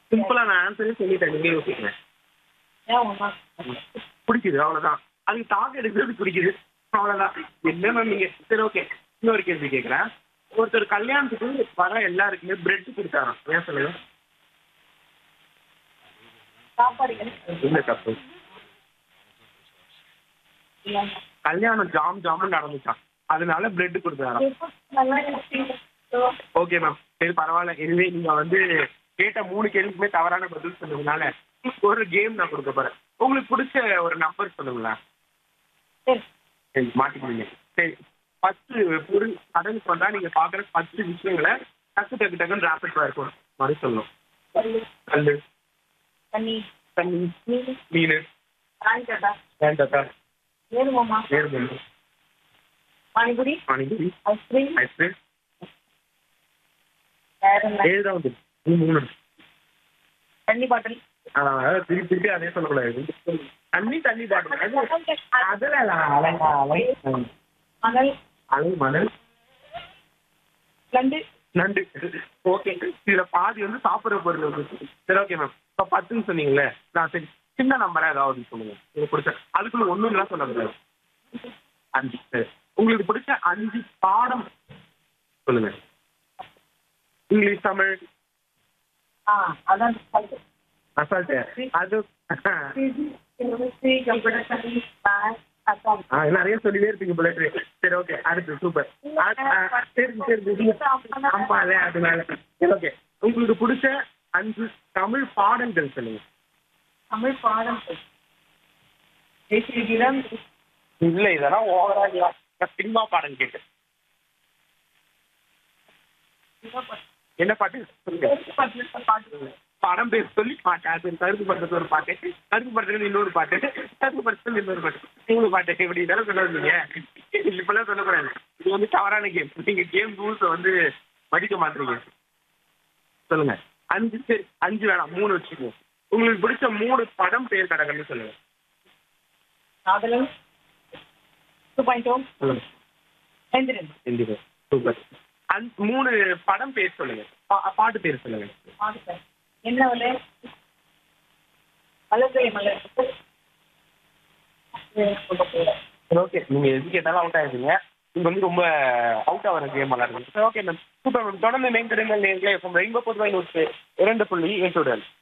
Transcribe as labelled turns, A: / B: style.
A: சிம்பிளா நான் ஆன்சரே சொல்லிட்டேன் நீங்க யோசிக்கிறேன்
B: ஏன் ஒண்ணா
A: பிடிக்குது அவ்வளவுதான் அதுக்கு தாக்கு எடுக்கிறது பிடிக்குது அவ்வளவுதான் என்ன மேம் நீங்க சரி ஓகே இன்னொரு கேள்வி கேட்குறேன் ஒருத்தர் கல்யாணத்துக்கு வர எல்லாருக்குமே பிரெட் கொடுத்தாராம் ஏன் சொல்லுங்க
B: சாப்பாடு கிடைக்காது.
A: இல்ல தப்பு
B: இல்லைங்க.
A: கல்யாணம் ஜாம் ஜாமுன்னு நடந்துச்சான் அதனால பிரெட் கொடுத்தாராம்
B: எப்போ நல்லா இருக்கு.
A: ஓகே மேம் சரி பரவாயில்ல எனவே நீங்க வந்து கேட்ட மூணு கேள்விக்குமே தவறான பதில் சொன்னதுனால ஒரு கேம் நான் கொடுக்க போறேன் உங்களுக்கு பிடிச்ச ஒரு நம்பர் சொல்லுங்களேன்
B: சரி
A: சரி மாட்டிக்கிறீங்க சரி பத்து பொருள் கடலுக்கு வந்தா நீங்க பாக்குற பத்து விஷயங்களை டக்கு டக்கு டக்குன்னு ரேபிட் ஃபயர் போடும் மாதிரி சொல்லணும்
B: கல்லு,
A: கல்லு
B: தண்ணி
A: தண்ணி
B: மீன்
A: மீன்
B: காய்கட்டா
A: வேண்டதா
B: ஏறுமாமா
A: வேறு
B: பானிபுரி
A: பானிபூரி
B: ஐஸ்கிரீம்
A: ஐஸ்கிரீம்
B: வேற என்ன
A: ஏழு தான் வந்து மூணு மூணு
B: தண்ணி பாட்டில்
A: அதான் திருப்பி திருப்பி அதே சொல்லக்கூடாது தண்ணி தண்ணி பாட்டில் அது அதுல அலை அலை ம்.
B: மணல்
A: அலை மணல்
B: நண்டு
A: நண்டு ஓகே இதுல பாதி வந்து சாப்பிடுற பொருள் வந்து சரி ஓகே மேம் இப்போ பத்துன்னு சொன்னீங்களே நான் சரி சின்ன நம்பரா ஏதாவது சொல்லுங்க உங்களுக்கு பிடிச்ச அதுக்குள்ள ஒண்ணுலாம் சொல்ல முடியாது அஞ்சு சரி உங்களுக்கு பிடிச்ச அஞ்சு பாடம் சொல்லுங்க இங்கிலீஷ் தமிழ்
B: ஆ அதான்
A: அசால்ட்டு அது
B: chemistry computer science maths account
A: ஆ, நிறைய சொல்லிட்டே இருப்பீங்க போல இருக்கு. சரி ஓகே அடுத்து சூப்பர் சரி சரி ஆமா அதே அதனால சரி ஓகே உங்களுக்கு பிடிச்ச அஞ்சு தமிழ் பாடல்கள் சொல்லுங்க
B: தமிழ் பாடம் தேசிய கீதம்
A: இல்ல இதெல்லாம் ஓவரா இல்ல சினிமா பாடம் கேட்டு என்ன பாட்டு சொல்லுங்க
B: பாட்டு
A: படம் பேர் சொல்லி பாட்டு அது கருப்பு படத்துல ஒரு பாட்டு கருப்பு படத்துல இன்னொரு பாட்டு கருப்பு படத்துல இன்னொரு பாட்டு மூணு பாட்டு இப்படி இதெல்லாம் சொல்லாதீங்க இப்பெல்லாம் சொல்லக்கூடாது இது வந்து தவறான கேம் நீங்க கேம் ரூல்ஸை வந்து மதிக்க மாட்டீங்க சொல்லுங்க அஞ்சு சரி அஞ்சு வேணாம் மூணு வச்சுக்கோங்க உங்களுக்கு பிடிச்ச மூணு படம் பேர் கடகன்னு சொல்லுங்க
B: காதலன் டூ பாயிண்ட் டூ
A: சொல்லுங்க
B: எந்திரன்
A: ரெண்டு பேர் சூப்பர் அந் மூணு படம் பேர் சொல்லுங்க பா- பாட்டு பேர் சொல்லுங்க
B: பாடு சார் என்ன விலை மலர்களை மலர்
A: ஓகே நீங்க எது கேட்டாலும் அவுட் ஆயிருக்கீங்க இது வந்து ரொம்ப அவுட் ஆகிற கேம் விளாடுங்க ஓகே மேம் சூப்பர் மேம் தொடர்ந்து மேம்படுங்கள் நேர்களே ரெயின்போ பொதுவாக நூற்று இரண்டு புள்ளி எட்டுடன்